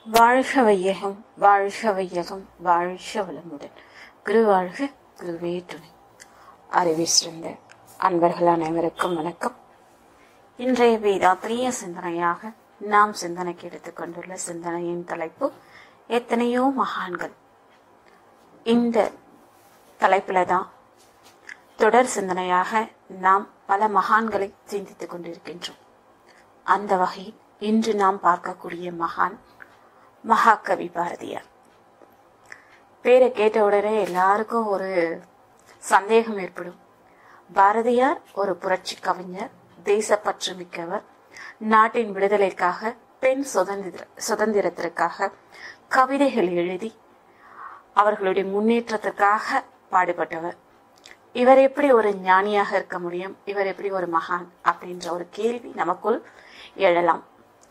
வாழ்க வையகம் வாழ்க வையகம் வாழ்க வளமுடன் குரு வாழ்க குருவே துணை அறிவி சிறந்த அன்பர்கள் அனைவருக்கும் வணக்கம் இன்றைய வேதாத்திரிய சிந்தனையாக நாம் சிந்தனைக்கு எடுத்துக்கொண்டுள்ள சிந்தனையின் தலைப்பு எத்தனையோ மகான்கள் இந்த தலைப்புல தான் தொடர் சிந்தனையாக நாம் பல மகான்களை சிந்தித்துக் கொண்டிருக்கின்றோம் அந்த வகையில் இன்று நாம் பார்க்கக்கூடிய மகான் மகாகவி பாரதியார் பேரை கேட்ட உடனே எல்லாருக்கும் ஒரு சந்தேகம் ஏற்படும் பாரதியார் ஒரு புரட்சி கவிஞர் தேசப்பற்று மிக்கவர் நாட்டின் விடுதலைக்காக பெண் சுதந்திர சுதந்திரத்திற்காக கவிதைகள் எழுதி அவர்களுடைய முன்னேற்றத்திற்காக பாடுபட்டவர் இவர் எப்படி ஒரு ஞானியாக இருக்க முடியும் இவர் எப்படி ஒரு மகான் அப்படின்ற ஒரு கேள்வி நமக்குள் எழலாம்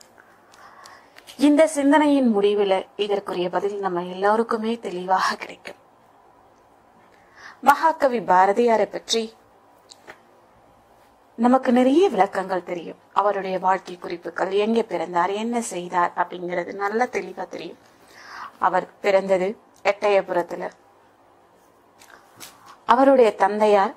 இந்த சிந்தனையின் முடிவில் இதற்குரிய பதில் நம்ம எல்லோருக்குமே தெளிவாக கிடைக்கும் மகாகவி பாரதியாரை பற்றி நமக்கு நிறைய விளக்கங்கள் தெரியும் அவருடைய வாழ்க்கை குறிப்புகள் எங்க பிறந்தார் என்ன செய்தார் அப்படிங்கிறது நல்ல தெளிவா தெரியும் அவர் பிறந்தது எட்டயபுரத்துல அவருடைய தந்தையார்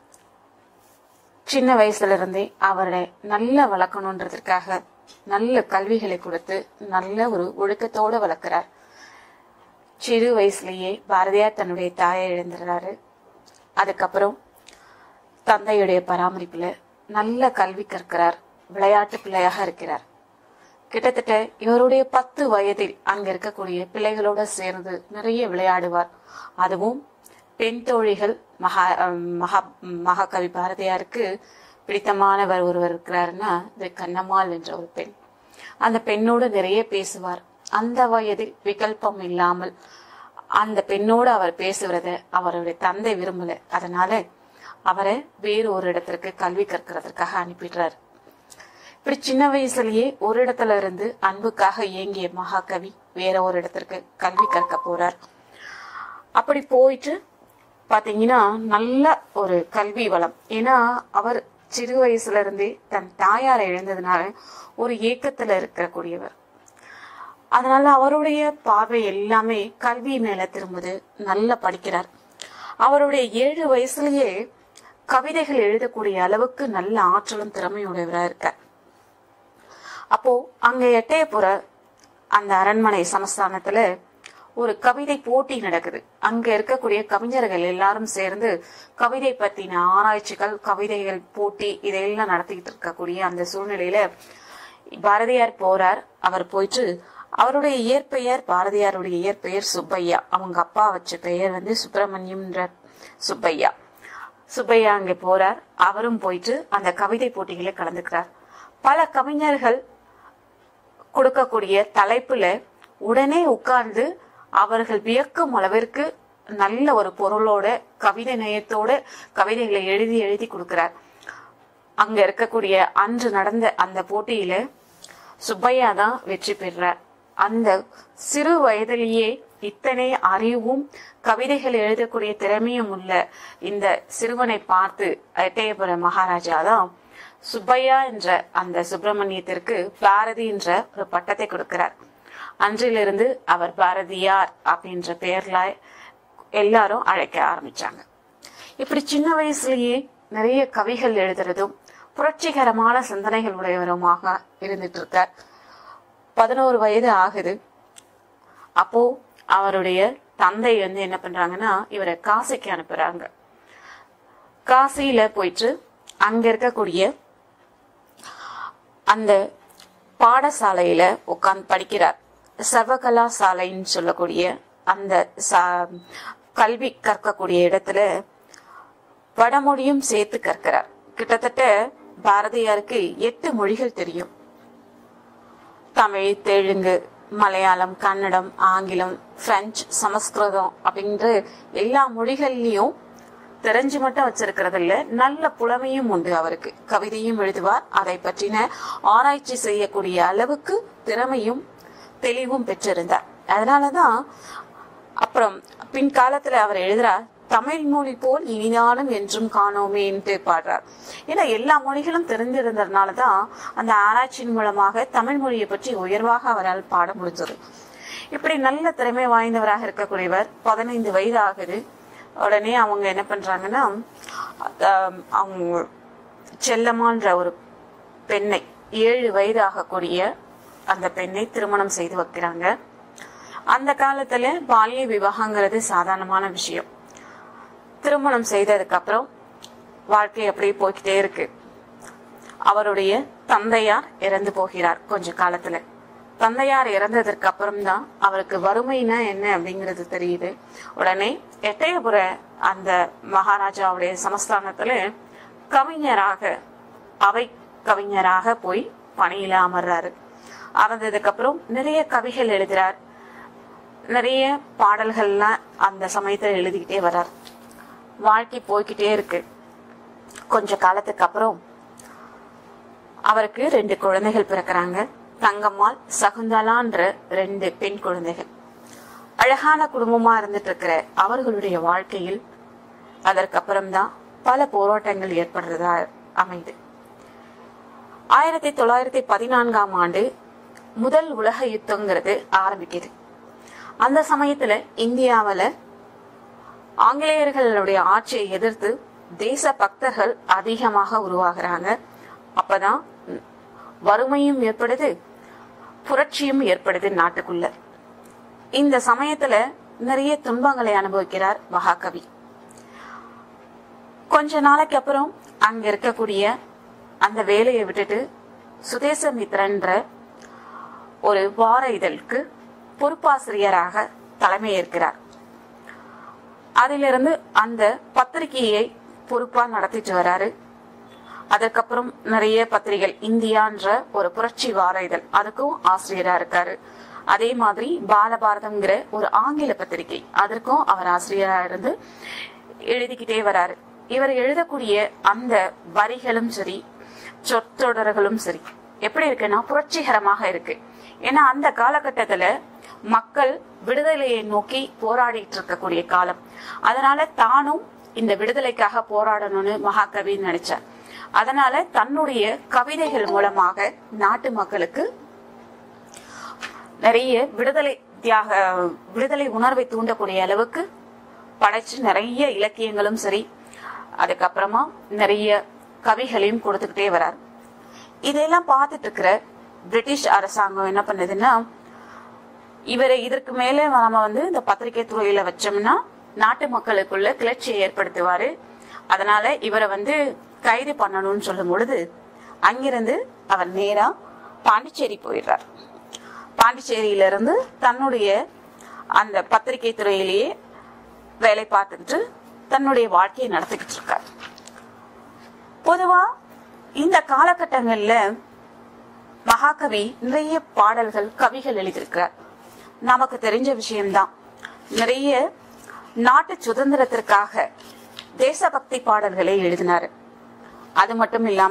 சின்ன வயசுல இருந்தே அவரை நல்ல வளர்க்கணுன்றதுக்காக நல்ல கல்விகளை கொடுத்து நல்ல ஒரு ஒழுக்கத்தோட வளர்க்கிறார் சிறு வயசுலயே பாரதியார் தன்னுடைய தாயை இழந்துடுறாரு அதுக்கப்புறம் தந்தையுடைய பராமரிப்புல நல்ல கல்வி கற்கிறார் விளையாட்டு பிள்ளையாக இருக்கிறார் கிட்டத்தட்ட இவருடைய பத்து வயதில் அங்க இருக்கக்கூடிய பிள்ளைகளோட சேர்ந்து நிறைய விளையாடுவார் அதுவும் பெண் தோழிகள் மகா மகா மகாகவி பாரதியாருக்கு பிடித்தமானவர் ஒருவர் இருக்கிறாருன்னா இது கண்ணம்மாள் என்ற ஒரு பெண் அந்த பெண்ணோடு நிறைய பேசுவார் அந்த வயதில் விகல்பம் இல்லாமல் அந்த பெண்ணோடு அவர் பேசுவத அவருடைய தந்தை விரும்பல அதனால அவரை வேறு ஒரு இடத்திற்கு கல்வி கற்கிறதுக்காக அனுப்பிடுறாரு இப்படி சின்ன வயசுலயே ஒரு இடத்துல இருந்து அன்புக்காக இயங்கிய மகாகவி வேற ஒரு இடத்திற்கு கல்வி கற்க போறார் அப்படி போயிட்டு பாத்தீங்கன்னா நல்ல ஒரு கல்வி வளம் ஏன்னா அவர் சிறு வயசுல இருந்தே தன் தாயாரை இழந்ததுனால ஒரு ஏக்கத்துல இருக்கக்கூடியவர் அதனால அவருடைய பார்வை எல்லாமே கல்வி மேல திரும்புது நல்லா படிக்கிறார் அவருடைய ஏழு வயசுலயே கவிதைகள் எழுதக்கூடிய அளவுக்கு நல்ல ஆற்றலும் திறமையுடையவரா இருக்கார் அப்போ அங்க எட்டயபுர அந்த அரண்மனை சமஸ்தானத்துல ஒரு கவிதை போட்டி நடக்குது அங்க இருக்கக்கூடிய கவிஞர்கள் எல்லாரும் சேர்ந்து கவிதை பத்தின ஆராய்ச்சிகள் கவிதைகள் போட்டி இதையெல்லாம் நடத்திக்கிட்டு இருக்கக்கூடிய அந்த சூழ்நிலையில பாரதியார் போறார் அவர் போயிட்டு அவருடைய இயற்பெயர் பாரதியாருடைய இயற்பெயர் சுப்பையா அவங்க அப்பா வச்ச பெயர் வந்து சுப்பிரமணியம்ன்ற சுப்பையா சுப்பையா அங்க போறார் அவரும் போயிட்டு அந்த கவிதை போட்டிகளை கலந்துக்கிறார் பல கவிஞர்கள் கொடுக்கக்கூடிய தலைப்புல உடனே உட்கார்ந்து அவர்கள் வியக்கும் அளவிற்கு நல்ல ஒரு பொருளோட கவிதை நயத்தோட கவிதைகளை எழுதி எழுதி கொடுக்கிறார் அங்க இருக்கக்கூடிய அன்று நடந்த அந்த போட்டியில சுப்பையா தான் வெற்றி பெறார் அந்த சிறு வயதிலேயே இத்தனை அறிவும் கவிதைகள் எழுதக்கூடிய திறமையும் உள்ள இந்த சிறுவனை பார்த்து எட்டயபுர மகாராஜா தான் சுப்பையா என்ற அந்த சுப்பிரமணியத்திற்கு பாரதி என்ற ஒரு பட்டத்தை கொடுக்கிறார் அன்றிலிருந்து அவர் பாரதியார் அப்படின்ற பெயர்ல எல்லாரும் அழைக்க ஆரம்பிச்சாங்க இப்படி சின்ன வயசுலயே நிறைய கவிகள் எழுதுறதும் புரட்சிகரமான சிந்தனைகள் உடையவருமாக இருந்துட்டு இருக்கார் பதினோரு வயது ஆகுது அப்போ அவருடைய தந்தை வந்து என்ன பண்றாங்கன்னா இவரை காசிக்கு அனுப்புறாங்க காசியில போயிட்டு அங்க இருக்கக்கூடிய அந்த பாடசாலையில உட்கார்ந்து படிக்கிறார் சர்வகலா சாலைன்னு சொல்லக்கூடிய அந்த கல்வி கற்கக்கூடிய இடத்துல வடமொழியும் சேர்த்து கற்கிறார் கிட்டத்தட்ட பாரதியாருக்கு எட்டு மொழிகள் தெரியும் தமிழ் தெலுங்கு மலையாளம் கன்னடம் ஆங்கிலம் பிரெஞ்சு சமஸ்கிருதம் அப்படின்ற எல்லா மொழிகள்லயும் தெரிஞ்சு மட்டும் வச்சிருக்கிறது இல்ல நல்ல புலமையும் உண்டு அவருக்கு கவிதையும் எழுதுவார் அதை பற்றின ஆராய்ச்சி செய்யக்கூடிய அளவுக்கு திறமையும் தெளிவும் பெற்றிருந்தார் அதனாலதான் அப்புறம் பின் காலத்துல அவர் எழுதுறார் தமிழ் மொழி போல் இனிதானும் என்றும் காணோமேன்ட்டு பாடுறார் ஏன்னா எல்லா மொழிகளும் தெரிஞ்சிருந்ததுனால தான் அந்த ஆராய்ச்சியின் மூலமாக தமிழ் மொழியை பற்றி உயர்வாக அவரால் பாட முடிஞ்சது இப்படி நல்ல திறமை வாய்ந்தவராக இருக்கக்கூடியவர் பதினைந்து வயது ஆகுது உடனே அவங்க என்ன பண்றாங்கன்னா ஆஹ் அவங்க செல்லம்மான்ற ஒரு பெண்ணை ஏழு வயது ஆகக்கூடிய அந்த பெண்ணை திருமணம் செய்து வைக்கிறாங்க அந்த காலத்துல பாலிய விவாகங்கிறது சாதாரணமான விஷயம் திருமணம் செய்ததுக்கு அப்புறம் வாழ்க்கை அப்படியே போய்கிட்டே இருக்கு அவருடைய தந்தையார் இறந்து போகிறார் கொஞ்ச காலத்துல தந்தையார் இறந்ததற்கு அப்புறம் தான் அவருக்கு வறுமைனா என்ன அப்படிங்கிறது தெரியுது உடனே எட்டயபுர அந்த மகாராஜாவுடைய சமஸ்தானத்துல கவிஞராக அவை கவிஞராக போய் பணியில அமர்றாரு அமர்ந்ததுக்கு அப்புறம் நிறைய கவிகள் எழுதுறார் நிறைய பாடல்கள்லாம் அந்த சமயத்துல எழுதிக்கிட்டே வர்றார் வாழ்க்கை போய்கிட்டே இருக்கு கொஞ்ச காலத்துக்கு அப்புறம் அவருக்கு ரெண்டு குழந்தைகள் பிறக்கிறாங்க தங்கம்மாள் சகுந்தலான்ற ரெண்டு பெண் குழந்தைகள் அழகான குடும்பமா இருந்துட்டு இருக்கிற அவர்களுடைய வாழ்க்கையில் அதற்கப்புறம்தான் பல போராட்டங்கள் ஏற்படுறதா அமைது ஆயிரத்தி தொள்ளாயிரத்தி பதினான்காம் ஆண்டு முதல் உலக யுத்தங்கிறது ஆரம்பிக்குது அந்த சமயத்துல இந்தியாவுல ஆங்கிலேயர்களுடைய ஆட்சியை எதிர்த்து தேச பக்தர்கள் அதிகமாக உருவாகிறாங்க அப்பதான் வறுமையும் ஏற்படுது புரட்சியும் ஏற்படுது நாட்டுக்குள்ள இந்த சமயத்துல நிறைய துன்பங்களை அனுபவிக்கிறார் மகாகவி கொஞ்ச நாளைக்கு அப்புறம் அங்க இருக்கக்கூடிய அந்த வேலையை விட்டுட்டு சுதேசமித்ரன்ற ஒரு வார இதழுக்கு பொறுப்பாசிரியராக தலைமை ஏற்கிறார் அதிலிருந்து அந்த பத்திரிகையை பொறுப்பா நடத்திட்டு வராரு அதுக்கப்புறம் நிறைய பத்திரிகைகள் இந்தியான்ற ஒரு புரட்சி வார இதழ் அதுக்கும் ஆசிரியரா இருக்காரு அதே மாதிரி பாலபாரதம்ங்கிற ஒரு ஆங்கில பத்திரிகை அதற்கும் அவர் ஆசிரியரா இருந்து எழுதிக்கிட்டே வராரு இவர் எழுதக்கூடிய அந்த வரிகளும் சரி சொற்றொடர்களும் சரி எப்படி இருக்குன்னா புரட்சிகரமாக இருக்கு ஏன்னா அந்த காலகட்டத்துல மக்கள் விடுதலையை நோக்கி போராடிட்டு இருக்கக்கூடிய காலம் அதனால தானும் இந்த விடுதலைக்காக போராடணும்னு மகாகவி நினைச்சார் அதனால தன்னுடைய கவிதைகள் மூலமாக நாட்டு மக்களுக்கு நிறைய விடுதலை தியாக விடுதலை உணர்வை தூண்டக்கூடிய அளவுக்கு படைச்சு நிறைய இலக்கியங்களும் சரி அதுக்கப்புறமா நிறைய கவிகளையும் கொடுத்துக்கிட்டே வரார் இதெல்லாம் பார்த்துட்டு இருக்கிற பிரிட்டிஷ் அரசாங்கம் என்ன பண்ணுதுன்னா இவரை இதற்கு மேல நம்ம வந்து இந்த பத்திரிகை துறையில வச்சோம்னா நாட்டு மக்களுக்குள்ள கிளர்ச்சியை ஏற்படுத்துவாரு அதனால இவரை வந்து கைது பண்ணணும்னு சொல்லும் பொழுது அங்கிருந்து அவர் நேரா பாண்டிச்சேரி போயிடுறார் பாண்டிச்சேரியில இருந்து தன்னுடைய அந்த பத்திரிகை துறையிலேயே வேலை பார்த்துக்கிட்டு தன்னுடைய வாழ்க்கையை நடத்திக்கிட்டு இருக்கார் பொதுவா இந்த காலகட்டங்கள்ல மகாகவி நிறைய பாடல்கள் கவிகள் எழுதியிருக்கிறார் நமக்கு தெரிஞ்ச விஷயம்தான் நிறைய நாட்டு சுதந்திரத்திற்காக தேசபக்தி பாடல்களை எழுதினாரு அது மட்டும் இல்லாம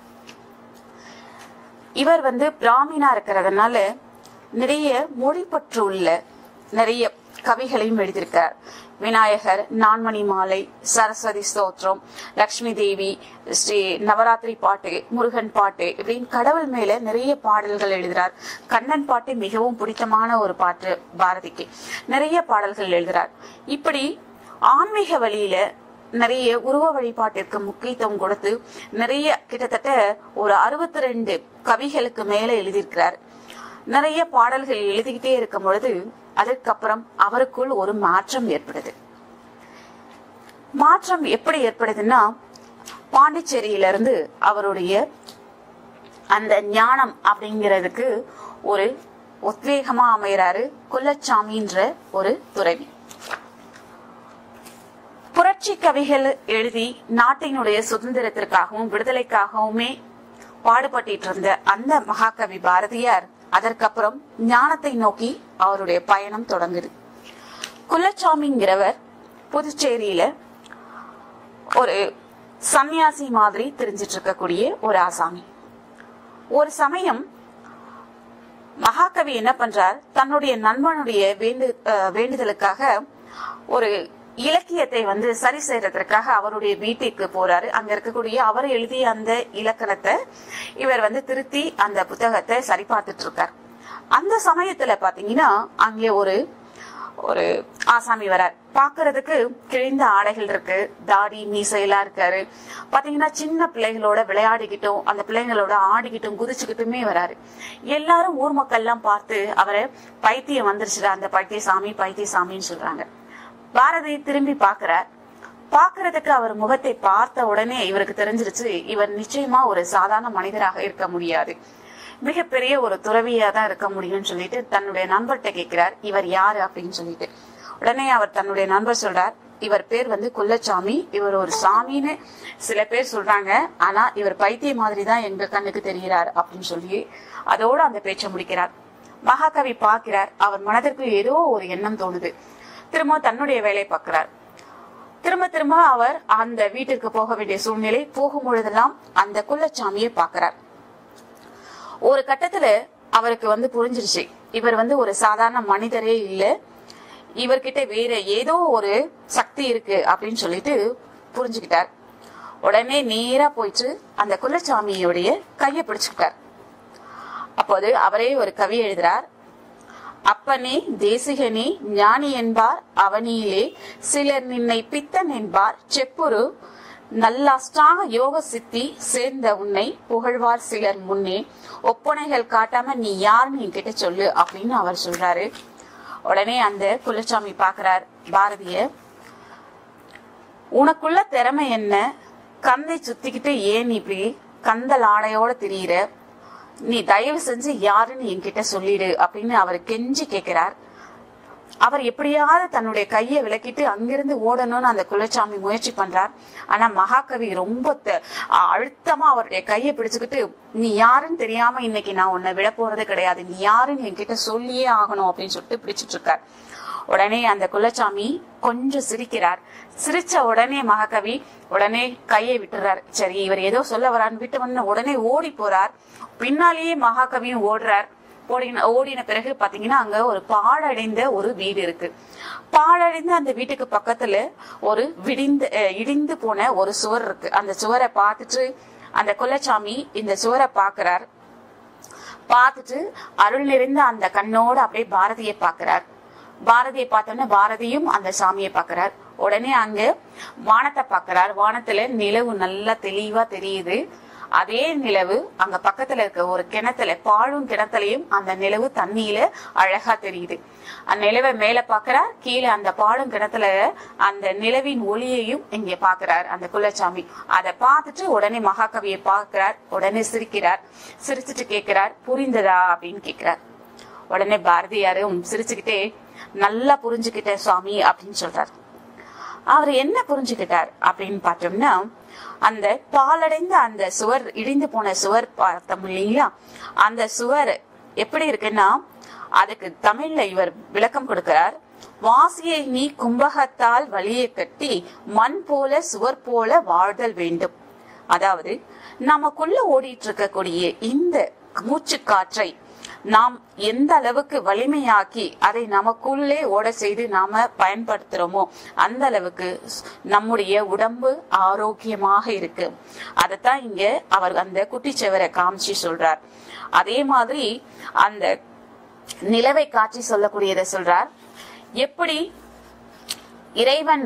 இவர் வந்து பிராமினா இருக்கிறதுனால நிறைய மொழிப்பற்று உள்ள நிறைய கவிகளையும் எழுதியிருக்கார் விநாயகர் நான்மணி மாலை சரஸ்வதி ஸ்தோத்திரம் லக்ஷ்மி தேவி ஸ்ரீ நவராத்திரி பாட்டு முருகன் பாட்டு இப்படின்னு கடவுள் மேல நிறைய பாடல்கள் எழுதுறார் கண்ணன் பாட்டு மிகவும் பிடித்தமான ஒரு பாட்டு பாரதிக்கு நிறைய பாடல்கள் எழுதுறார் இப்படி ஆன்மீக வழியில நிறைய உருவ வழிபாட்டிற்கு முக்கியத்துவம் கொடுத்து நிறைய கிட்டத்தட்ட ஒரு அறுபத்தி ரெண்டு கவிகளுக்கு மேல எழுதியிருக்கிறார் நிறைய பாடல்கள் எழுதிக்கிட்டே இருக்கும் பொழுது அதற்கப்புறம் அவருக்குள் ஒரு மாற்றம் ஏற்படுது மாற்றம் எப்படி ஏற்படுதுன்னா பாண்டிச்சேரியில இருந்து அவருடைய அந்த ஞானம் அப்படிங்கிறதுக்கு ஒரு உத்வேகமா அமைகிறாரு குலச்சாமின்ற ஒரு துறவி புரட்சி கவிகள் எழுதி நாட்டினுடைய சுதந்திரத்திற்காகவும் விடுதலைக்காகவுமே பாடுபட்டிட்டு இருந்த அந்த மகாகவி பாரதியார் அதற்கப்புறம் ஞானத்தை நோக்கி அவருடைய பயணம் தொடங்குது குலச்சாமிங்கிறவர் புதுச்சேரியில ஒரு சன்னியாசி மாதிரி தெரிஞ்சிட்டு இருக்கக்கூடிய ஒரு ஆசாமி ஒரு சமயம் மகாகவி என்ன பண்றார் தன்னுடைய நண்பனுடைய வேண்டு அஹ் வேண்டுதலுக்காக ஒரு இலக்கியத்தை வந்து சரி செய்யறதற்காக அவருடைய வீட்டிற்கு போறாரு அங்க இருக்கக்கூடிய அவர் எழுதிய அந்த இலக்கணத்தை இவர் வந்து திருத்தி அந்த புத்தகத்தை சரி பார்த்துட்டு இருக்கார் அந்த சமயத்துல பாத்தீங்கன்னா அங்கே ஒரு ஒரு ஆசாமி வரார் பாக்குறதுக்கு கிழிந்த ஆடைகள் இருக்கு தாடி மீசையெல்லாம் இருக்காரு பாத்தீங்கன்னா சின்ன பிள்ளைகளோட விளையாடிக்கிட்டும் அந்த பிள்ளைங்களோட ஆடிக்கிட்டும் குதிச்சுக்கிட்டுமே வராரு எல்லாரும் ஊர் மக்கள் எல்லாம் பார்த்து அவரை பைத்தியம் வந்துருச்சுடா அந்த பைத்தியசாமி பைத்தியசாமின்னு சொல்றாங்க பாரதி திரும்பி பாக்குறார் பாக்குறதுக்கு அவர் முகத்தை பார்த்த உடனே இவருக்கு தெரிஞ்சிருச்சு இவர் நிச்சயமா ஒரு சாதாரண மனிதராக இருக்க முடியாது மிகப்பெரிய ஒரு துறவியா தான் இருக்க முடியும்னு சொல்லிட்டு தன்னுடைய நண்பர்கிட்ட கேட்கிறார் இவர் யாரு அப்படின்னு சொல்லிட்டு உடனே அவர் தன்னுடைய நண்பர் சொல்றார் இவர் பேர் வந்து குள்ளச்சாமி இவர் ஒரு சாமின்னு சில பேர் சொல்றாங்க ஆனா இவர் பைத்திய மாதிரி தான் எங்க கண்ணுக்கு தெரிகிறார் அப்படின்னு சொல்லி அதோட அந்த பேச்சை முடிக்கிறார் மகாகவி பார்க்கிறார் அவர் மனதிற்கு ஏதோ ஒரு எண்ணம் தோணுது திரும்ப தன்னுடைய வேலையை பார்க்கிறார் திரும்ப திரும்ப அவர் அந்த வீட்டிற்கு போக வேண்டிய சூழ்நிலை போகும் பொழுதெல்லாம் அந்த குள்ளச்சாமியை பார்க்கிறார் ஒரு கட்டத்துல அவருக்கு வந்து புரிஞ்சிருச்சு இவர் வந்து ஒரு சாதாரண மனிதரே இல்ல இவர்கிட்ட வேற ஏதோ ஒரு சக்தி இருக்கு அப்படின்னு சொல்லிட்டு புரிஞ்சுக்கிட்டார் உடனே நேரா போயிட்டு அந்த குலச்சாமியுடைய கையை பிடிச்சுக்கிட்டார் அப்போது அவரே ஒரு கவி எழுதுறார் அப்பனே தேசிகனே ஞானி என்பார் அவனியிலே சிலர் நின்னை பித்தன் என்பார் செப்புரு நல்லாஸ்டாக யோக சித்தி சேர்ந்த உன்னை புகழ்வார் சிலர் முன்னே ஒப்பனைகள் காட்டாம நீ யாருன்னு என்கிட்ட சொல்லு அப்படின்னு அவர் சொல்றாரு உடனே அந்த குலச்சாமி பாக்குறார் பாரதிய உனக்குள்ள திறமை என்ன கந்தை சுத்திக்கிட்டு ஏன் இப்படி கந்தல் ஆடையோட திரியிற நீ தயவு செஞ்சு யாருன்னு என்கிட்ட சொல்லிடு அப்படின்னு அவர் கெஞ்சி கேட்கிறார் அவர் எப்படியாவது தன்னுடைய கையை விலக்கிட்டு அங்கிருந்து ஓடணும்னு அந்த குலச்சாமி முயற்சி பண்றார் ஆனா மகாகவி ரொம்ப த- அழுத்தமா அவருடைய கையை பிடிச்சுக்கிட்டு நீ யாருன்னு தெரியாம இன்னைக்கு நான் உன்னை விட போறது கிடையாது நீ யாருன்னு என்கிட்ட சொல்லியே ஆகணும் அப்படின்னு சொல்லிட்டு பிடிச்சிட்டு இருக்கார் உடனே அந்த குலச்சாமி கொஞ்சம் சிரிக்கிறார் சிரிச்ச உடனே மகாகவி உடனே கையை விட்டுறார் சரி இவர் ஏதோ சொல்ல வரான்னு விட்டு வந்து உடனே ஓடி போறார் பின்னாலேயே மகாகவியும் ஓடுறார் ஓடின ஓடின பிறகு பாத்தீங்கன்னா அங்க ஒரு பாழடைந்த ஒரு வீடு இருக்கு பாழடைந்த அந்த வீட்டுக்கு பக்கத்துல ஒரு விடிந்த அஹ், இடிந்து போன ஒரு சுவர் இருக்கு அந்த சுவரை பார்த்துட்டு அந்த குலச்சாமி இந்த சுவரை பாக்குறார் பார்த்துட்டு அருள் நிறைந்த அந்த கண்ணோட அப்படியே பாரதியை பாக்குறார் பாரதியை பார்த்தோன்னே பாரதியும் அந்த சாமியை பாக்குறார் உடனே அங்க வானத்தை பாக்குறார் வானத்துல நிலவு நல்லா தெளிவா தெரியுது அதே நிலவு அங்க பக்கத்துல இருக்க ஒரு கிணத்துல பாழும் கிணத்துலயும் அந்த நிலவு தண்ணியில அழகா தெரியுது அந்த நிலவை மேல பாக்குறார் கீழே அந்த பாழும் கிணத்துல அந்த நிலவின் ஒளியையும் இங்க பாக்குறார் அந்த குலச்சாமி அதை பார்த்துட்டு உடனே மகாகவியை பார்க்கிறார் உடனே சிரிக்கிறார் சிரிச்சுட்டு கேட்கிறார் புரிந்ததா அப்படின்னு கேட்கிறார் உடனே பாரதியாரும் சிரிச்சுக்கிட்டே நல்லா புரிஞ்சுக்கிட்டேன் சுவாமி அப்படின்னு சொல்றார் அவர் என்ன புரிஞ்சுக்கிட்டார் அப்படின்னு பார்த்தோம்னா அந்த பாலடைந்த அந்த சுவர் இடிந்து போன சுவர் பார்த்தோம் இல்லைங்களா அந்த சுவர் எப்படி இருக்குன்னா அதுக்கு தமிழ்ல இவர் விளக்கம் கொடுக்கிறார் வாசியை நீ கும்பகத்தால் வழியை கட்டி மண் போல சுவர் போல வாழ்தல் வேண்டும் அதாவது நமக்குள்ள ஓடிட்டு இருக்கக்கூடிய இந்த மூச்சு காற்றை நாம் எந்த அளவுக்கு வலிமையாக்கி அதை நமக்குள்ளே ஓட செய்து நாம பயன்படுத்துறோமோ அந்த அளவுக்கு ஸ்- நம்முடைய உடம்பு ஆரோக்கியமாக இருக்கு அதைத்தான் இங்க அவர் அந்த குட்டிச்சவரை காமிச்சு சொல்றார் அதே மாதிரி அந்த நிலவை காட்சி சொல்லக்கூடியதை சொல்றார் எப்படி இறைவன்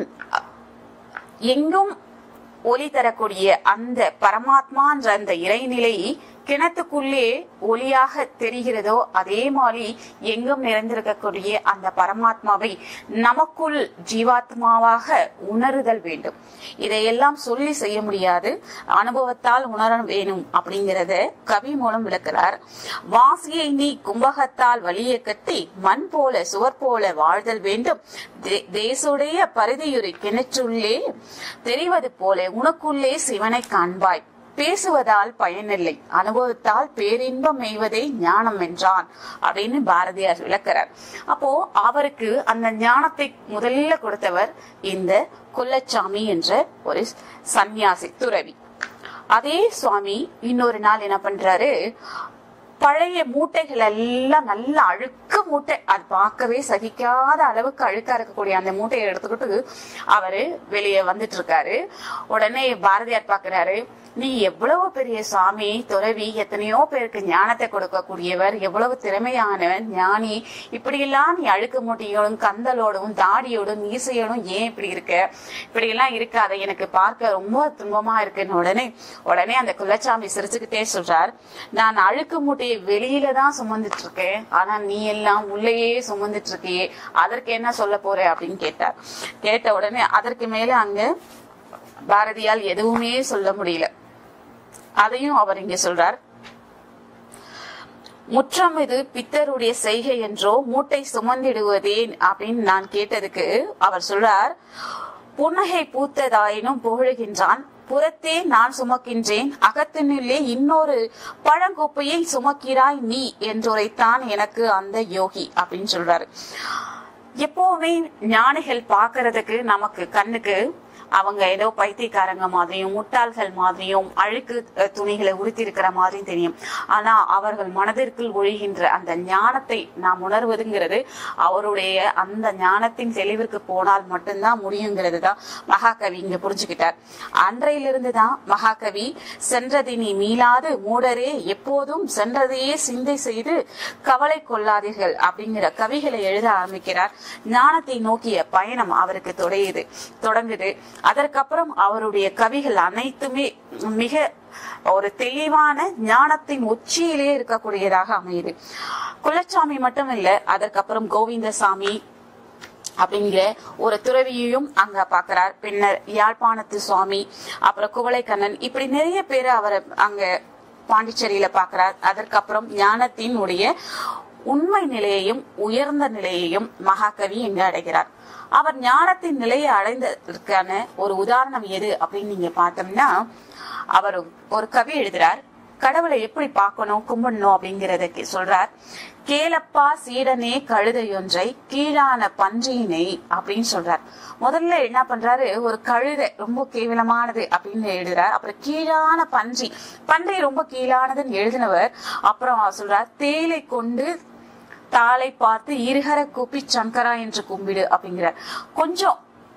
எங்கும் ஒளி தரக்கூடிய அந்த பரமாத்மான்ற அந்த இறைநிலை கிணத்துக்குள்ளே ஒளியாக தெரிகிறதோ அதே மாதிரி எங்கும் நிறைந்திருக்கக்கூடிய அந்த பரமாத்மாவை நமக்குள் ஜீவாத்மாவாக உணருதல் வேண்டும் இதையெல்லாம் சொல்லி செய்ய முடியாது அனுபவத்தால் உணர வேணும் அப்படிங்கறத கவி மூலம் விளக்குறார் வாசியை நீ கும்பகத்தால் வலிய கட்டி மண் போல சுவர் போல வாழ்தல் வேண்டும் தே- தேசுடைய பரிதியுரை கிணற்றுள்ளே தெரிவது போல உனக்குள்ளே சிவனை காண்பாய் பேசுவதால் பயனில்லை அனுபவத்தால் பேரின்பம் மெய்வதே ஞானம் என்றான் அப்படின்னு பாரதியார் விளக்குறார் அப்போ அவருக்கு அந்த ஞானத்தை முதல்ல கொடுத்தவர் இந்த குல்லச்சாமி என்ற ஒரு சந்நியாசி துறவி அதே சுவாமி இன்னொரு நாள் என்ன பண்றாரு பழைய மூட்டைகள் எல்லாம் நல்ல அழுக்கு மூட்டை அது பார்க்கவே சகிக்காத அளவுக்கு அழுக்கா இருக்கக்கூடிய அந்த மூட்டையை எடுத்துக்கிட்டு அவரு வெளியே வந்துட்டு இருக்காரு உடனே பாரதியார் பாக்குறாரு நீ எவ்வளவு பெரிய சுவாமி துறவி எத்தனையோ பேருக்கு ஞானத்தை கொடுக்கக்கூடியவர் எவ்வளவு திறமையானவன் ஞானி இப்படியெல்லாம் நீ அழுக்கு மூட்டையோடும் கந்தலோடும் தாடியோடும் மீசையோடும் ஏன் இப்படி இருக்க இப்படி எல்லாம் இருக்காத எனக்கு பார்க்க ரொம்ப துன்பமா இருக்குன்னு உடனே உடனே அந்த குலச்சாமி சிரிச்சுக்கிட்டே சொல்றார் நான் அழுக்கு மூட்டையை வெளியில தான் சுமந்துட்டு இருக்கேன் ஆனா நீ எல்லாம் உள்ளேயே சுமந்துட்டு இருக்கியே அதற்கு என்ன சொல்ல போற அப்படின்னு கேட்டார் கேட்ட உடனே அதற்கு மேல அங்க பாரதியால் எதுவுமே சொல்ல முடியல அதையும் அவர் இங்க சொல்றார் முற்றம் இது பித்தருடைய செய்கை என்றோ மூட்டை சுமந்திடுவதேன் அப்படின்னு நான் கேட்டதுக்கு அவர் சொல்றார் புன்னகை பூத்ததாயினும் புகழுகின்றான் புறத்தே நான் சுமக்கின்றேன் அகத்தினுள்ளே இன்னொரு பழங்கோப்பையை சுமக்கிறாய் நீ என்றுரைத்தான் எனக்கு அந்த யோகி அப்படின்னு சொல்றாரு எப்பவுமே ஞானிகள் பாக்குறதுக்கு நமக்கு கண்ணுக்கு அவங்க ஏதோ பைத்தியக்காரங்க மாதிரியும் முட்டாள்கள் மாதிரியும் அழுக்கு அஹ், துணிகளை உடுத்தி இருக்கிற மாதிரியும் தெரியும் ஆனா அவர்கள் மனதிற்குள் ஒழிகின்ற அந்த ஞானத்தை நாம் உணர்வதுங்கிறது அவருடைய அந்த ஞானத்தின் தெளிவிற்கு போனால் மட்டும்தான் முடியுங்கிறது தான் மகாகவி இங்க புரிஞ்சுக்கிட்டார் அன்றையிலிருந்து தான் மகாகவி சென்றதினி மீளாது மூடரே எப்போதும் சென்றதையே சிந்தை செய்து கவலை கொள்ளாதீர்கள் அப்படிங்கிற கவிகளை எழுத ஆரம்பிக்கிறார் ஞானத்தை நோக்கிய பயணம் அவருக்கு தொடங்குது தொடங்குது அதற்கப்புறம் அவருடைய கவிகள் அனைத்துமே மிக ஒரு தெளிவான ஞானத்தின் உச்சியிலே இருக்கக்கூடியதாக அமையுது குலச்சாமி மட்டும் இல்ல அதற்கப்புறம் கோவிந்தசாமி அப்படிங்கிற ஒரு துறவியையும் அங்க பாக்குறார் பின்னர் யாழ்ப்பாணத்து சுவாமி அப்புறம் குவளைக்கண்ணன் இப்படி நிறைய பேரை அவர் அங்க பாண்டிச்சேரியில பாக்குறார் அதற்கப்புறம் ஞானத்தின் உடைய உண்மை நிலையையும் உயர்ந்த நிலையையும் மகாகவி இங்க அடைகிறார் அவர் ஞானத்தின் நிலையை அடைந்ததற்கான ஒரு உதாரணம் எது அப்படின்னு நீங்க பார்த்தோம்னா அவர் ஒரு கவி எழுதுறார் கடவுளை எப்படி பார்க்கணும் கும்பிடணும் அப்படிங்கறத கே- சொல்றார் கேளப்பா சீடனே கழுதையொன்றை கீழான பன்றியினை அப்படின்னு சொல்றார் முதல்ல என்ன பண்றாரு ஒரு கழுதை ரொம்ப கேவலமானது அப்படின்னு எழுதுறார் அப்புறம் கீழான பன்றி பன்றி ரொம்ப கீழானதுன்னு எழுதினவர் அப்புறம் அவர் சொல்றார் தேலை கொண்டு தாளை பார்த்து இருகர கூப்பி சங்கரா என்று கும்பிடு அப்படிங்கிறார் கொஞ்சம்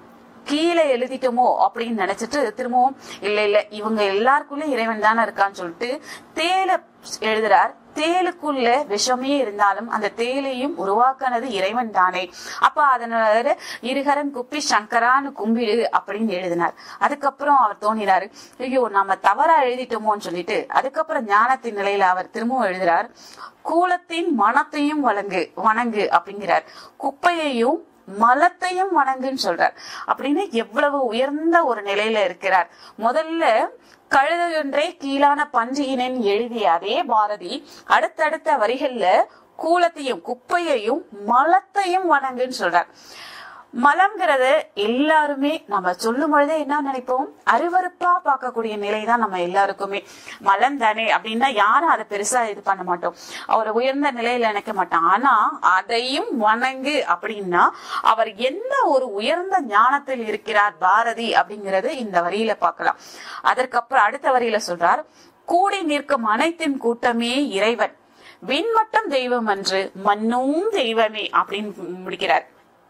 கீழே எழுதிட்டோமோ அப்படின்னு நினைச்சிட்டு திரும்பவும் இல்ல இல்ல இவங்க எல்லாருக்குள்ள இறைவன் தானே இருக்கான்னு சொல்லிட்டு தேலை எழுதுறார் தேலுக்குள்ள விஷமே இருந்தாலும் அந்த தேலையும் உருவாக்குனது இறைவன் தானே அப்ப அதனால இருகரன் குப்பி சங்கரான்னு கும்பிடு அப்படின்னு எழுதினார் அதுக்கப்புறம் அவர் தோணினாரு ஐயோ நம்ம தவறா எழுதிட்டோமோன்னு சொல்லிட்டு அதுக்கப்புறம் ஞானத்தின் நிலையில அவர் திரும்பவும் எழுதுறார் கூலத்தின் மனத்தையும் வழங்கு வணங்கு அப்படிங்கிறார் குப்பையையும் மலத்தையும் வணங்குன்னு சொல்றார் அப்படின்னு எவ்வளவு உயர்ந்த ஒரு நிலையில இருக்கிறார் முதல்ல கழுதையொன்றை கீழான பன்றியினன் எழுதிய அதே பாரதி அடுத்தடுத்த வரிகள்ல கூலத்தையும் குப்பையையும் மலத்தையும் வணங்குன்னு சொல்றார் மலம்ங்கிறது எல்லாருமே நம்ம சொல்லும் பொழுதே என்ன நினைப்போம் அருவருப்பா பார்க்கக்கூடிய நிலை தான் நம்ம எல்லாருக்குமே மலம் தானே அப்படின்னா யாரும் அதை பெருசா இது பண்ண மாட்டோம் அவர் உயர்ந்த நிலையில நினைக்க மாட்டோம் ஆனா அதையும் வணங்கு அப்படின்னா அவர் என்ன ஒரு உயர்ந்த ஞானத்தில் இருக்கிறார் பாரதி அப்படிங்கறது இந்த வரியில பார்க்கலாம் அதற்கப்புறம் அடுத்த வரியில சொல்றார் கூடி நிற்கும் அனைத்தின் கூட்டமே இறைவன் விண்மட்டம் தெய்வம் அன்று மண்ணும் தெய்வமே அப்படின்னு முடிக்கிறார்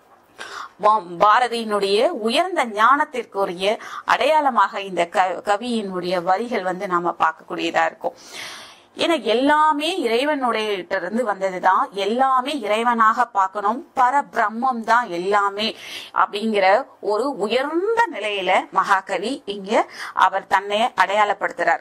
வா- பாரதியினுடைய உயர்ந்த ஞானத்திற்குரிய அடையாளமாக இந்த க- கவியினுடைய வரிகள் வந்து நாம பார்க்கக்கூடியதா இருக்கும் ஏன்னா எல்லாமே இறைவனுடைய கிட்ட இருந்து வந்ததுதான் எல்லாமே இறைவனாக பார்க்கணும் பரபிரம்மம் தான் எல்லாமே அப்படிங்கிற ஒரு உயர்ந்த நிலையில மகாகவி இங்க அவர் தன்னை அடையாளப்படுத்துறார்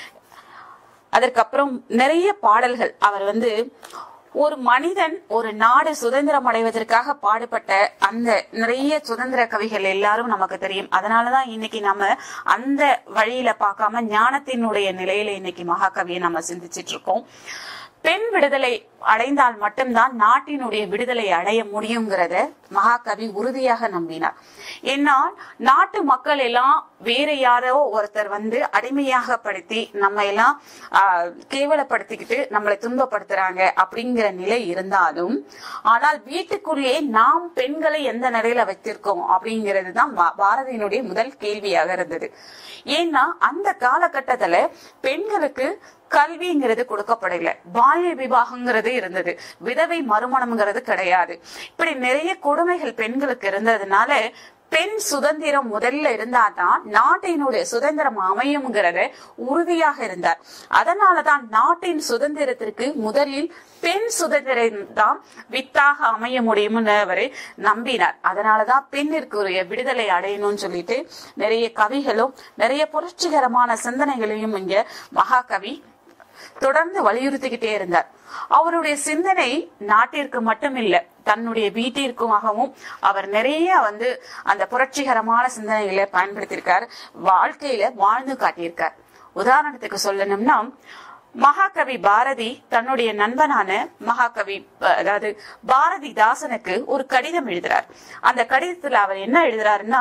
அதற்கப்புறம் நிறைய பாடல்கள் அவர் வந்து ஒரு மனிதன் ஒரு நாடு சுதந்திரம் அடைவதற்காக பாடுபட்ட அந்த நிறைய சுதந்திர கவிகள் எல்லாரும் நமக்கு தெரியும் அதனாலதான் இன்னைக்கு நம்ம அந்த வழியில பார்க்காம ஞானத்தினுடைய நிலையில இன்னைக்கு மகாகவியை நம்ம சிந்திச்சிட்டு இருக்கோம் பெண் விடுதலை அடைந்தால் மட்டும்தான் நாட்டினுடைய விடுதலை அடைய முடியுங்கிறத மகாகவி உறுதியாக நம்பினார் ஏன்னா நாட்டு மக்கள் எல்லாம் வேற யாரோ ஒருத்தர் வந்து அடிமையாக படுத்தி நம்ம எல்லாம் ஆஹ், கேவலப்படுத்திக்கிட்டு நம்மளை துன்பப்படுத்துறாங்க அப்படிங்கிற நிலை இருந்தாலும் ஆனால் வீட்டுக்குள்ளே நாம் பெண்களை எந்த நிலையில வைத்திருக்கோம் அப்படிங்கிறது தான் பா- பாரதியினுடைய முதல் கேள்வியாக இருந்தது ஏன்னா அந்த காலகட்டத்துல பெண்களுக்கு கல்விங்கிறது கொடுக்கப்படல பால்ய விவாகங்கிறது இருந்தது விதவை மறுமணம்ங்கிறது கிடையாது இப்படி நிறைய கொடுமைகள் பெண்களுக்கு இருந்ததுனால பெண் சுதந்திரம் முதல்ல இருந்தாதான் நாட்டினுடைய சுதந்திரம் அமையும்ங்கிறத உறுதியாக இருந்தார் அதனாலதான் நாட்டின் சுதந்திரத்திற்கு முதலில் பெண் சுதந்திரம் தான் வித்தாக அமைய முடியும்னு அவரு நம்பினார் அதனாலதான் பெண்ணிற்குரிய விடுதலை அடையணும்னு சொல்லிட்டு நிறைய கவிகளும் நிறைய புரட்சிகரமான சிந்தனைகளையும் இங்க மகாகவி தொடர்ந்து வலியுறுத்திக்கிட்டே இருந்தார் அவருடைய சிந்தனை நாட்டிற்கு மட்டும் இல்ல தன்னுடைய வீட்டிற்குமாகவும் அவர் நிறைய வந்து அந்த புரட்சிகரமான சிந்தனைகளை பயன்படுத்தியிருக்கார் வாழ்க்கையில வாழ்ந்து காட்டியிருக்கார் உதாரணத்துக்கு சொல்லணும்னா மகாகவி பாரதி தன்னுடைய நண்பனான மகாகவி அஹ், அதாவது பாரதிதாசனுக்கு ஒரு கடிதம் எழுதுறார் அந்த கடிதத்துல அவர் என்ன எழுதுறாருன்னா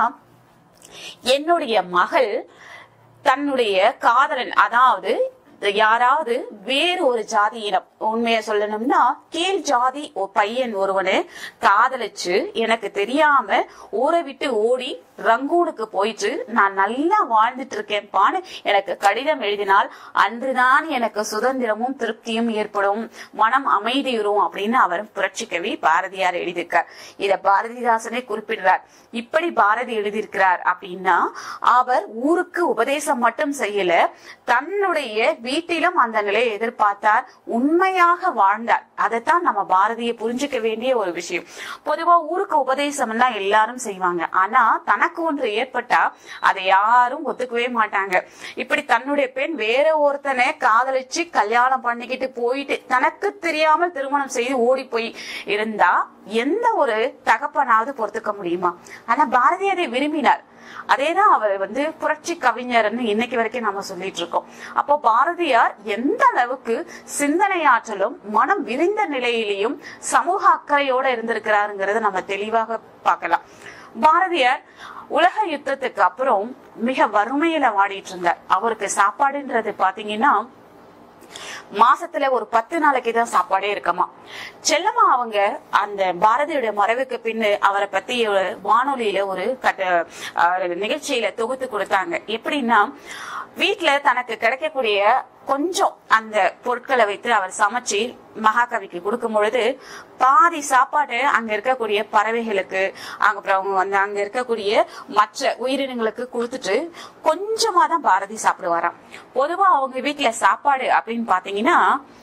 என்னுடைய மகள் தன்னுடைய காதலன் அதாவது யாராவது வேறு ஒரு ஜாதியினம் உண்மைய சொல்லணும்னா கீழ் ஜாதி ஒரு பையன் ஒருவனை காதலிச்சு எனக்கு தெரியாம ஊரை விட்டு ஓடி ரங்கூனுக்கு போயிட்டு நான் நல்லா வாழ்ந்துட்டு இருக்கேன்பான்னு எனக்கு கடிதம் எழுதினால் அன்றுதான் எனக்கு சுதந்திரமும் திருப்தியும் ஏற்படும் மனம் அமைதியுறும் அப்படின்னு அவர் புரட்சி கவி பாரதியார் எழுதியிருக்கார் இத பாரதிதாசனே குறிப்பிடுறார் இப்படி பாரதி எழுதியிருக்கிறார் அப்படின்னா அவர் ஊருக்கு உபதேசம் மட்டும் செய்யல தன்னுடைய வீட்டிலும் அந்த நிலையை எதிர்பார்த்தார் உண்மையாக வாழ்ந்தார் அதைத்தான் நம்ம பாரதியை புரிஞ்சுக்க வேண்டிய ஒரு விஷயம் பொதுவா ஊருக்கு உபதேசம் தான் எல்லாரும் செய்வாங்க ஆனா தனக்கு ஒன்று ஏற்பட்டா அதை யாரும் ஒத்துக்கவே மாட்டாங்க இப்படி தன்னுடைய பெண் வேற ஒருத்தனை காதலிச்சு கல்யாணம் பண்ணிக்கிட்டு போயிட்டு தனக்கு தெரியாமல் திருமணம் செய்து ஓடி போய் இருந்தா எந்த ஒரு தகப்பனாவது பொறுத்துக்க முடியுமா ஆனா பாரதி அதை விரும்பினார் அதேதான் அவர் வந்து புரட்சி கவிஞர்னு இன்னைக்கு வரைக்கும் நாம சொல்லிட்டு இருக்கோம் அப்போ பாரதியார் எந்த அளவுக்கு சிந்தனை ஆற்றலும் மனம் விரிந்த நிலையிலையும் சமூக அக்கறையோட இருந்திருக்கிறாருங்கிறத நம்ம தெளிவாக பார்க்கலாம் பாரதியார் உலக யுத்தத்துக்கு அப்புறம் மிக வறுமையில வாடிட்டு இருந்தார் அவருக்கு சாப்பாடுன்றது பாத்தீங்கன்னா மாசத்துல ஒரு பத்து நாளைக்கு தான் சாப்பாடே இருக்கமா செல்லம்மா அவங்க அந்த பாரதியுடைய மறைவுக்கு பின்னு அவரை பத்தி ஒரு வானொலியில ஒரு கட்ட அஹ், நிகழ்ச்சியில தொகுத்து கொடுத்தாங்க எப்படின்னா வீட்டுல தனக்கு கிடைக்கக்கூடிய கொஞ்சம் அந்த பொருட்களை வைத்து அவர் சமைச்சு மகாகவிக்கு கொடுக்கும் பொழுது பாதி சாப்பாடு அங்க இருக்கக்கூடிய பறவைகளுக்கு அங்க அப்புறம் அவங்க வந்து அங்க இருக்கக்கூடிய மற்ற உயிரினங்களுக்கு கொடுத்துட்டு கொஞ்சமா தான் பாரதி சாப்பிடுவாராம் பொதுவா அவங்க வீட்டுல சாப்பாடு அப்படின்னு பாத்தீங்கன்னா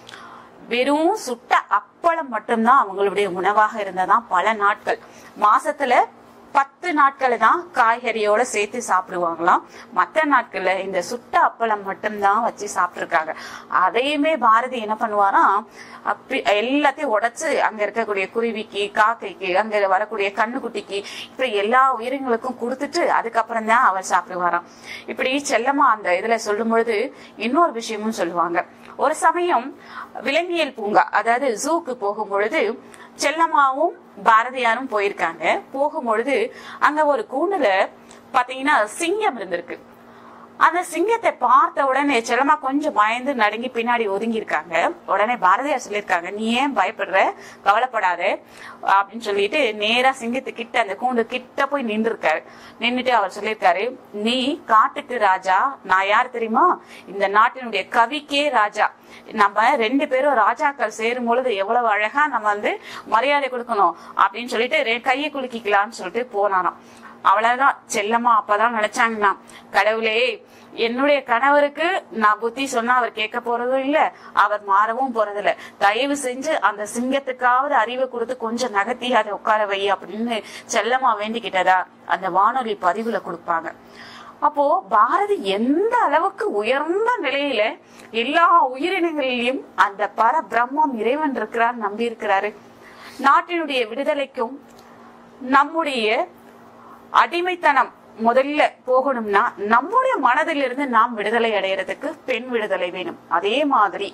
வெறும் சுட்ட அப்பளம் மட்டும்தான் அவங்களுடைய உணவாக இருந்ததாம் பல நாட்கள் மாசத்துல பத்து நாட்கள் தான் காய்கறியோட சேர்த்து சாப்பிடுவாங்களாம் மற்ற நாட்கள்ல இந்த சுட்ட அப்பளம் மட்டும்தான் வச்சு சாப்பிட்டுருக்காங்க அதையுமே பாரதி என்ன பண்ணுவாராம் அப்படி எல்லாத்தையும் உடைச்சு அங்க இருக்கக்கூடிய குருவிக்கு காக்கைக்கு அங்க வரக்கூடிய கண்ணுக்குட்டிக்கு இப்படி எல்லா உயிரினங்களுக்கும் கொடுத்துட்டு அதுக்கப்புறம் தான் அவர் சாப்பிடுவாராம் இப்படி செல்லமா அந்த இதுல சொல்லும் பொழுது இன்னொரு விஷயமும் சொல்லுவாங்க ஒரு சமயம் விலங்கியல் பூங்கா அதாவது ஜூக்கு போகும் பொழுது செல்லம்மாவும் பாரதியாரும் போயிருக்காங்க போகும்பொழுது அங்க ஒரு கூண்டுல பாத்தீங்கன்னா சிங்கம் இருந்திருக்கு அந்த சிங்கத்தை பார்த்த உடனே செல்லம்மா கொஞ்சம் பயந்து நடுங்கி பின்னாடி ஒதுங்கி இருக்காங்க உடனே பாரதியார் சொல்லியிருக்காங்க நீ ஏன் பயப்படுற கவலைப்படாத அப்படின்னு சொல்லிட்டு நேரா சிங்கத்து கிட்ட அந்த கூண்டு கிட்ட போய் நின்று இருக்காரு நின்னுட்டு அவர் சொல்லியிருக்காரு நீ காட்டுக்கு ராஜா நான் யார் தெரியுமா இந்த நாட்டினுடைய கவிக்கே ராஜா நம்ம ரெண்டு பேரும் ராஜாக்கள் சேரும் பொழுது எவ்வளவு அழகா நம்ம வந்து மரியாதை கொடுக்கணும் அப்படின்னு சொல்லிட்டு ரெ- கையை குலுக்கிக்கலாம்னு சொல்லிட்டு போனாராம் அவ்வளவுதான் செல்லம்மா அப்பதான் நினைச்சாங்கன்னா கடவுளே என்னுடைய கணவருக்கு நான் புத்தி சொன்னா அவர் கேட்க போறதும் இல்ல அவர் மாறவும் போறதில்ல தயவு செஞ்சு அந்த சிங்கத்துக்காவது அறிவை கொடுத்து கொஞ்சம் நகர்த்தி அதை உட்கார வை அப்படின்னு செல்லம்மா வேண்டிக்கிட்டதா அந்த வானொலி பதிவுல கொடுப்பாங்க அப்போ பாரதி எந்த அளவுக்கு உயர்ந்த நிலையில எல்லா உயிரினங்களிலும் அந்த பர பிரம்மம் இறைவன் இருக்கிறார் நம்பி இருக்கிறாரு நாட்டினுடைய விடுதலைக்கும் நம்முடைய அடிமைத்தனம் முதல்ல போகணும்னா நம்முடைய மனதிலிருந்து நாம் விடுதலை அடையறதுக்கு பெண் விடுதலை வேணும் அதே மாதிரி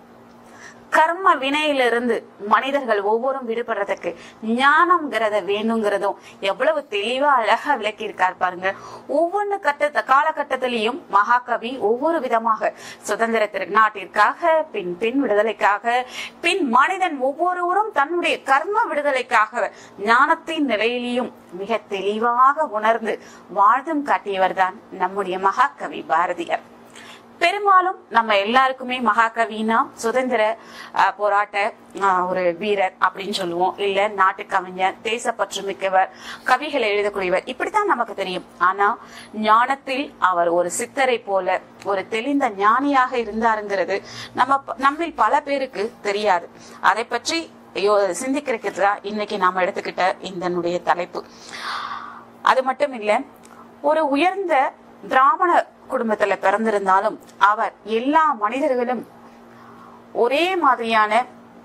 கர்ம வினையிலிருந்து மனிதர்கள் ஒவ்வொரும் விடுபடுறதுக்கு ஞானம்ங்கிறத வேணுங்கிறதும் எவ்வளவு தெளிவா அழகா விளக்கி இருக்கார் பாருங்க ஒவ்வொன்னு கட்ட காலகட்டத்திலையும் மகாகவி ஒவ்வொரு விதமாக சுதந்திர நாட்டிற்காக பின் பெண் விடுதலைக்காக பின் மனிதன் ஒவ்வொருவரும் தன்னுடைய கர்ம விடுதலைக்காக ஞானத்தின் நிலையிலையும் மிக தெளிவாக உணர்ந்து வாழ்ந்தும் காட்டியவர்தான் நம்முடைய மகாகவி பாரதியார் பெரும்பாலும் நம்ம எல்லாருக்குமே மகாகவினா சுதந்திர அஹ், போராட்ட அஹ், ஒரு வீரர் அப்படின்னு சொல்லுவோம் இல்ல நாட்டு கவிஞர் தேசப்பற்று மிக்கவர் கவிகளை எழுதக்கூடியவர் இப்படித்தான் நமக்கு தெரியும் ஆனா ஞானத்தில் அவர் ஒரு சித்தரை போல ஒரு தெளிந்த ஞானியாக இருந்தாருங்கிறது நம்ம ப- நம்மில் பல பேருக்கு தெரியாது அதை பற்றி யோ- சிந்திக்கிறதுக்கு தான் இன்னைக்கு நாம எடுத்துக்கிட்ட இதனுடைய தலைப்பு அது மட்டும் இல்ல ஒரு உயர்ந்த பிராமண குடும்பத்துல பிறந்திருந்தாலும் அவர் எல்லா மனிதர்களும் ஒரே மாதிரியான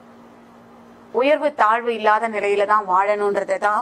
உயர்வு தாழ்வு இல்லாத நிலையில தான் வாழணுன்றதை தான்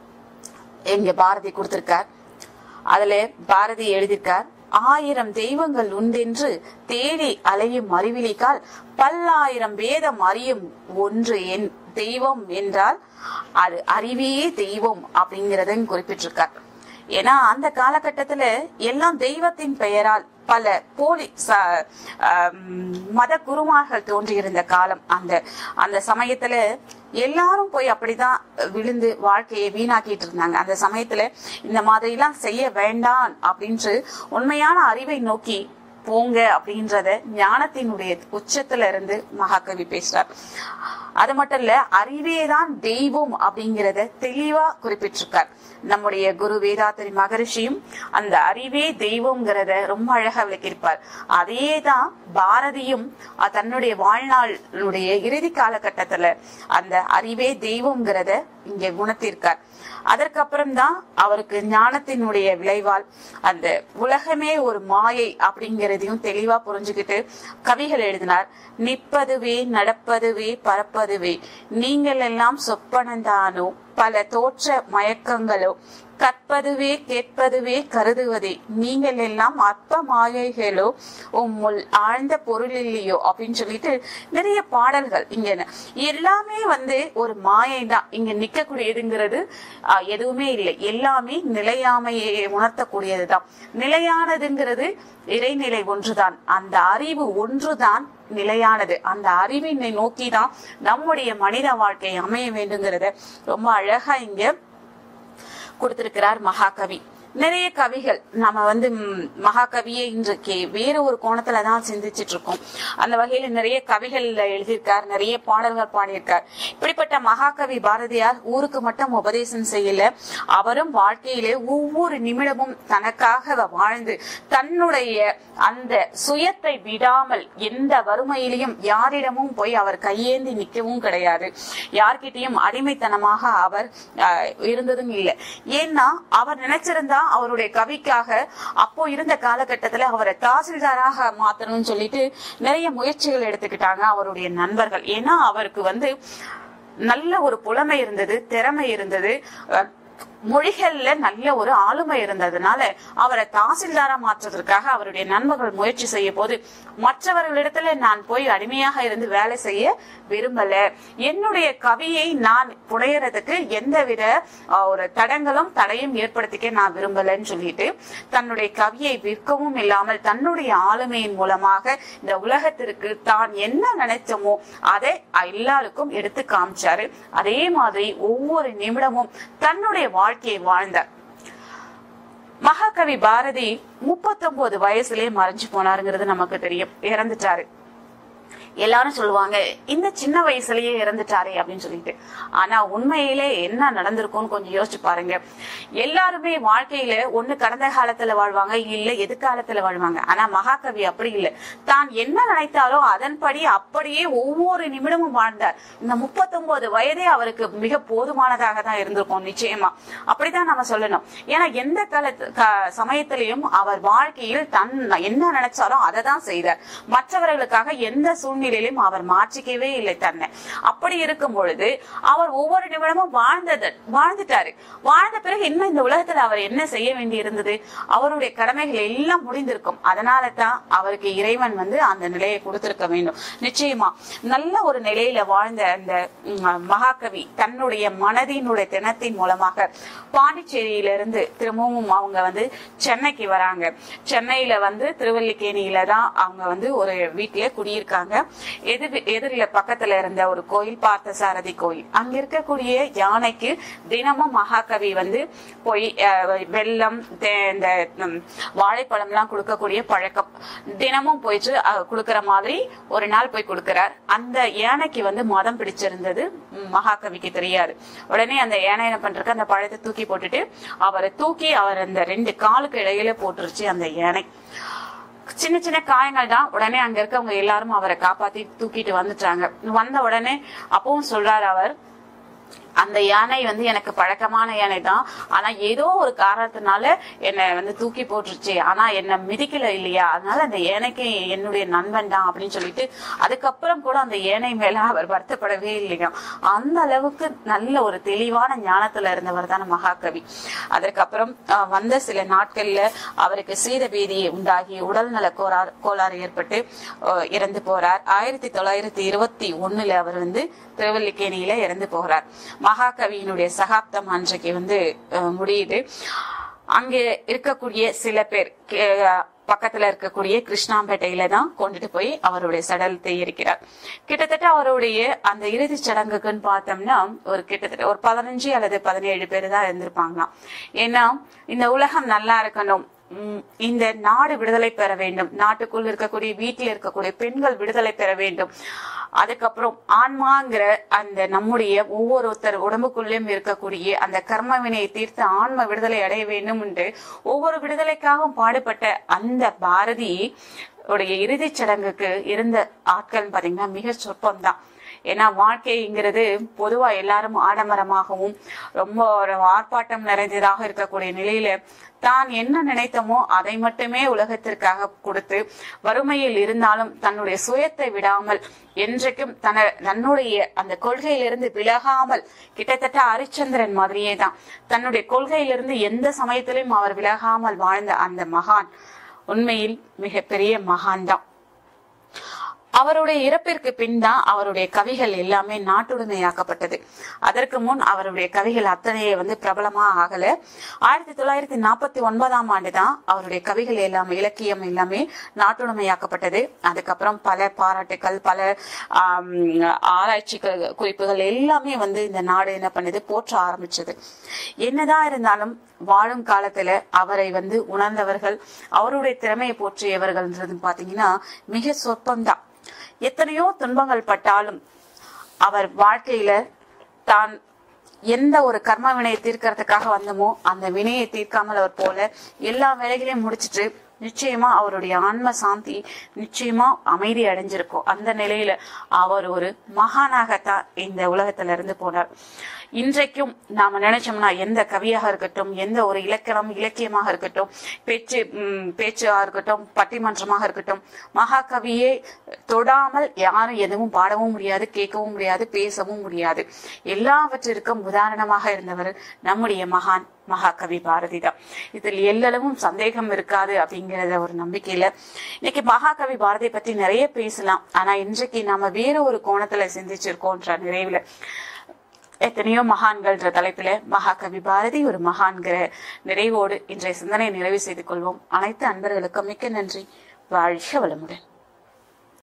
இங்க பாரதி கொடுத்திருக்கார் அதுல பாரதி எழுதியிருக்கார் ஆயிரம் தெய்வங்கள் உண்டென்று தேடி அலையும் அறிவிலிக்கால் பல்லாயிரம் வேதம் அறியும் ஒன்று என் தெய்வம் என்றால் அது அறிவே தெய்வம் அப்படிங்கறதையும் குறிப்பிட்டிருக்கார் ஏன்னா அந்த காலகட்டத்துல எல்லாம் தெய்வத்தின் பெயரால் பல போலி ச- ஆம், மத குருமார்கள் தோன்றியிருந்த காலம் அந்த அந்த சமயத்துல எல்லாரும் போய் அப்படிதான் விழுந்து வாழ்க்கையை வீணாக்கிட்டு இருந்தாங்க அந்த சமயத்துல இந்த மாதிரி எல்லாம் செய்ய வேண்டாம் அப்படின்று உண்மையான அறிவை நோக்கி போங்க அப்படின்றத ஞானத்தினுடைய உச்சத்துல இருந்து மகாகவி பேசுறார் அது மட்டும் இல்ல அறிவே தான் தெய்வம் அப்படிங்கறத தெளிவா குறிப்பிட்டிருக்கார் நம்முடைய குரு வேதாத்திரி மகரிஷியும் அந்த அறிவே தெய்வம்ங்கிறத ரொம்ப அழகா விளக்கியிருப்பார் அதே தான் பாரதியும் அஹ், தன்னுடைய வாழ்நாளுடைய இறுதி காலகட்டத்துல அந்த அறிவே தெய்வம்ங்கிறத இங்க குணத்திருக்கார் அதற்கப்புறம் தான் அவருக்கு ஞானத்தினுடைய விளைவால் அந்த உலகமே ஒரு மாயை அப்படிங்கறதையும் தெளிவா புரிஞ்சுக்கிட்டு கவிகள் எழுதினார் நிற்பதுவே நடப்பதுவே பறப்பதுவே நீங்கள் எல்லாம் சொப்பனந்தானோ பல தோற்ற மயக்கங்களோ கற்பதுவே கேட்பதுவே கருதுவதே நீங்கள் எல்லாம் அற்ப மாயைகளோ உம்முள் ஆழ்ந்த பொருள் இல்லையோ அப்படின்னு சொல்லிட்டு நிறைய பாடல்கள் இங்க என்ன- எல்லாமே வந்து ஒரு மாயை தான் இங்க நிக்கக்கூடியதுங்கிறது ஆஹ், எதுவுமே இல்லை எல்லாமே நிலையாமையை உணர்த்தக்கூடியதுதான் நிலையானதுங்கிறது இறைநிலை ஒன்றுதான் அந்த அறிவு ஒன்றுதான் நிலையானது அந்த அறிவினை நோக்கி தான் நம்முடைய மனித வாழ்க்கை அமைய வேண்டுங்கிறத ரொம்ப அழகா இங்க கொடுத்திருக்கிறார் மகாகவி நிறைய கவிகள் நாம வந்து ம், மகாகவியை இன்றைக்கு வேற ஒரு கோணத்துல தான் சிந்திச்சிட்டு இருக்கோம் அந்த வகையில நிறைய கவிகள் எழுதியிருக்கார் நிறைய பாடல்கள் பாடியிருக்கார் இப்படிப்பட்ட மகாகவி பாரதியார் ஊருக்கு மட்டும் உபதேசம் செய்யல அவரும் வாழ்க்கையிலே ஒவ்வொரு நிமிடமும் தனக்காக வாழ்ந்து தன்னுடைய அந்த சுயத்தை விடாமல் எந்த வறுமையிலையும் யாரிடமும் போய் அவர் கையேந்தி நிற்கவும் கிடையாது யார்கிட்டயும் அடிமைத்தனமாக அவர் ஆஹ், இருந்ததும் இல்லை ஏன்னா அவர் நினைச்சிருந்தா அவருடைய கவிக்காக அப்போ இருந்த காலகட்டத்துல அவரை தாசில்தாராக மாத்தணும்னு சொல்லிட்டு நிறைய முயற்சிகள் எடுத்துக்கிட்டாங்க அவருடைய நண்பர்கள் ஏன்னா அவருக்கு வந்து நல்ல ஒரு புலமை இருந்தது திறமை இருந்தது அஹ், மொழிகள்ல நல்ல ஒரு ஆளுமை இருந்ததுனால அவரை தாசில்தாரா மாற்றுவதற்காக அவருடைய நண்பர்கள் முயற்சி செய்ய போது மற்றவர்களிடத்துல நான் போய் அடிமையாக இருந்து வேலை செய்ய விரும்பல என்னுடைய கவியை நான் புனையறதுக்கு எந்தவித அஹ், ஒரு தடங்களும் தடையும் ஏற்படுத்திக்க நான் விரும்பலன்னு சொல்லிட்டு தன்னுடைய கவியை விற்கவும் இல்லாமல் தன்னுடைய ஆளுமையின் மூலமாக இந்த உலகத்திற்கு தான் என்ன நினைச்சோமோ அதை எல்லாருக்கும் எடுத்து காமிச்சாரு அதே மாதிரி ஒவ்வொரு நிமிடமும் தன்னுடைய வாழ்க்கையை வாழ்ந்தார் மகாகவி பாரதி முப்பத்தொன்பது வயசுலயே மறைஞ்சு போனாருங்கிறது நமக்கு தெரியும் இறந்துட்டாரு எல்லாரும் சொல்லுவாங்க இந்த சின்ன வயசுலயே இறந்துட்டாரே அப்படின்னு சொல்லிட்டு ஆனா உண்மையிலே என்ன நடந்திருக்கும்னு கொஞ்சம் யோசிச்சு பாருங்க எல்லாருமே வாழ்க்கையில ஒண்ணு கடந்த காலத்துல வாழ்வாங்க இல்ல எதிர்காலத்துல வாழ்வாங்க ஆனா மகாகவி அப்படி இல்ல தான் என்ன நினைத்தாலோ அதன்படி அப்படியே ஒவ்வொரு நிமிடமும் வாழ்ந்தார் இந்த முப்பத்தொன்பது வயதே அவருக்கு மிக போதுமானதாக தான் இருந்திருக்கும் நிச்சயமா அப்படிதான் நம்ம சொல்லணும் ஏன்னா எந்த காலத்து க- சமயத்திலையும் அவர் வாழ்க்கையில் தன் என்ன நினைச்சாரோ அதை தான் செய்தார் மற்றவர்களுக்காக எந்த சூழ்நிலையிலும் அவர் மாற்றிக்கவே இல்லை தன்னை அப்படி இருக்கும் பொழுது அவர் ஒவ்வொரு நிமிடமும் வாழ்ந்தது வாழ்ந்துட்டாரு வாழ்ந்த பிறகு இன்னும் இந்த உலகத்துல அவர் என்ன செய்ய வேண்டி இருந்தது அவருடைய கடமைகள் எல்லாம் முடிந்திருக்கும் அதனால தான் அவருக்கு இறைவன் வந்து அந்த நிலையை கொடுத்திருக்க வேண்டும் நிச்சயமா நல்ல ஒரு நிலையில வாழ்ந்த அந்த ம், மகாகவி தன்னுடைய மனதினுடைய தினத்தின் மூலமாக பாண்டிச்சேரியிலிருந்து திரும்பவும் அவங்க வந்து சென்னைக்கு வராங்க சென்னையில வந்து திருவல்லிக்கேணியில தான் அவங்க வந்து ஒரு வீட்டிலே குடியிருக்காங்க எது எதிரில பக்கத்துல இருந்த ஒரு கோயில் பார்த்த சாரதி கோயில் அங்க இருக்கக்கூடிய யானைக்கு தினமும் மகாகவி வந்து போய் அஹ், வெல்லம் தே- இந்த ம், வாழைப்பழம்லாம் கொடுக்கக்கூடிய பழக்கம் தினமும் போயிட்டு அஹ், கொடுக்கிற மாதிரி ஒரு நாள் போய் கொடுக்கிறார் அந்த யானைக்கு வந்து மதம் பிடிச்சிருந்தது ம், மகாகவிக்கு தெரியாது உடனே அந்த யானை என்ன பண்றதுக்கு அந்த பழத்தை தூக்கி போட்டுட்டு அவரை தூக்கி அவர் அந்த ரெண்டு காலுக்கு இடையில போட்டுருச்சு அந்த யானை சின்ன சின்ன காயங்கள் தான் உடனே அங்க இருக்கவங்க எல்லாரும் அவரை காப்பாத்தி தூக்கிட்டு வந்துட்டாங்க வந்த உடனே அப்பவும் சொல்றாரு அவர் அந்த யானை வந்து எனக்கு பழக்கமான யானை தான் ஆனா ஏதோ ஒரு காரணத்தினால என்னை வந்து தூக்கி போட்டுருச்சு ஆனா என்ன மிதிக்கல இல்லையா அதனால அந்த யானைக்கு என்னுடைய நண்பன் தான் அப்படின்னு சொல்லிட்டு அதுக்கப்புறம் கூட அந்த யானை மேல அவர் வருத்தப்படவே இல்லையா அந்த அளவுக்கு நல்ல ஒரு தெளிவான ஞானத்துல இருந்தவர் தான் மகாகவி அதற்கப்புறம் அஹ், வந்த சில நாட்கள்ல அவருக்கு சீதபீதி உண்டாகி உடல்நல கோளாறு கோளாறு ஏற்பட்டு அஹ், இறந்து போறார் ஆயிரத்தி தொள்ளாயிரத்தி இருபத்தி ஒண்ணுல அவர் வந்து திருவல்லிக்கேணியில இறந்து போகிறார் மகாகவியினுடைய சகாப்தம் அன்றைக்கு வந்து அஹ், முடியுது அங்கே இருக்கக்கூடிய சில பேர் கே- பக்கத்துல இருக்கக்கூடிய கிருஷ்ணாம்பேட்டையில தான் கொண்டுட்டு போய் அவருடைய சடலத்தை எரிக்கிறார் கிட்டத்தட்ட அவருடைய அந்த இறுதிச் சடங்குக்குன்னு பார்த்தோம்னா ஒரு கிட்டத்தட்ட ஒரு பதினஞ்சு அல்லது பதினேழு பேர் தான் இருந்திருப்பாங்களாம் ஏன்னா இந்த உலகம் நல்லா இருக்கணும் உம், இந்த நாடு விடுதலை பெற வேண்டும் நாட்டுக்குள் இருக்கக்கூடிய வீட்டில் இருக்கக்கூடிய பெண்கள் விடுதலை பெற வேண்டும் அதுக்கப்புறம் ஆன்மாங்கிற அந்த நம்முடைய ஒவ்வொருத்தர் உடம்புக்குள்ளேயும் இருக்கக்கூடிய அந்த கர்ம வினையை தீர்த்து ஆன்ம விடுதலை அடைய வேண்டும் என்று ஒவ்வொரு விடுதலைக்காகவும் பாடுபட்ட அந்த பாரதி உடைய இறுதிச் சடங்குக்கு இருந்த ஆட்கள் பாத்தீங்கன்னா மிக சொற்பம்தான் ஏன்னா வாழ்க்கைங்கிறது பொதுவா எல்லாரும் ஆடம்பரமாகவும் ரொம்ப ஒரு ஆர்ப்பாட்டம் நிறைந்ததாக இருக்கக்கூடிய நிலையில தான் என்ன நினைத்தமோ அதை மட்டுமே உலகத்திற்காக கொடுத்து வறுமையில் இருந்தாலும் தன்னுடைய சுயத்தை விடாமல் என்றைக்கும் தன தன்னுடைய அந்த கொள்கையிலிருந்து விலகாமல் கிட்டத்தட்ட ஹரிச்சந்திரன் மாதிரியே தான் தன்னுடைய கொள்கையிலிருந்து எந்த சமயத்திலும் அவர் விலகாமல் வாழ்ந்த அந்த மகான் உண்மையில் மிகப்பெரிய மகான் தான் அவருடைய இறப்பிற்கு பின் தான் அவருடைய கவிகள் எல்லாமே நாட்டுடைமையாக்கப்பட்டது அதற்கு முன் அவருடைய கவிகள் அத்தனையே வந்து பிரபலமா ஆகல ஆயிரத்தி தொள்ளாயிரத்தி நாற்பத்தி ஒன்பதாம் ஆண்டு தான் அவருடைய கவிகள் எல்லாமே இலக்கியம் எல்லாமே நாட்டுடைமையாக்கப்பட்டது அதுக்கப்புறம் பல பாராட்டுக்கள் பல ஆம், ஆராய்ச்சி கு- குறிப்புகள் எல்லாமே வந்து இந்த நாடு என்ன பண்ணுது போற்ற ஆரம்பிச்சது என்னதான் இருந்தாலும் வாழும் காலத்துல அவரை வந்து உணர்ந்தவர்கள் அவருடைய திறமையை போற்றியவர்கள்ன்றது பாத்தீங்கன்னா மிக சொற்பம்தான் எத்தனையோ துன்பங்கள் பட்டாலும் அவர் வாழ்க்கையில தான் எந்த ஒரு கர்ம வினையை தீர்க்கறதுக்காக வந்தமோ அந்த வினையை தீர்க்காமல் அவர் போல எல்லா வேலைகளையும் முடிச்சிட்டு நிச்சயமா அவருடைய ஆன்ம சாந்தி நிச்சயமா அமைதி அடைஞ்சிருக்கும் அந்த நிலையில அவர் ஒரு மகானாகத்தான் இந்த உலகத்துல இருந்து போனார் இன்றைக்கும் நாம நினைச்சோம்னா எந்த கவியாக இருக்கட்டும் எந்த ஒரு இலக்கணம் இலக்கியமாக இருக்கட்டும் பேச்சு ம், பேச்சா இருக்கட்டும் பட்டிமன்றமாக இருக்கட்டும் மகாகவியை தொடாமல் யாரும் எதுவும் பாடவும் முடியாது கேட்கவும் முடியாது பேசவும் முடியாது எல்லாவற்றிற்கும் உதாரணமாக இருந்தவர் நம்முடைய மகான் மகாகவி பாரதி தான் இதில் எல்லளவும் சந்தேகம் இருக்காது அப்படிங்கறத ஒரு நம்பிக்கையில இன்னைக்கு மகாகவி பாரதி பற்றி நிறைய பேசலாம் ஆனா இன்றைக்கு நாம வேற ஒரு கோணத்துல சிந்திச்சிருக்கோன்ற நிறைவுல எத்தனையோ மகான்கள்ன்ற தலைப்பில மகாகவி பாரதி ஒரு மகான்கிற நிறைவோடு இன்றைய சிந்தனை நிறைவு செய்து கொள்வோம் அனைத்து அன்பர்களுக்கும் மிக்க நன்றி வாழ்க வளமுடன்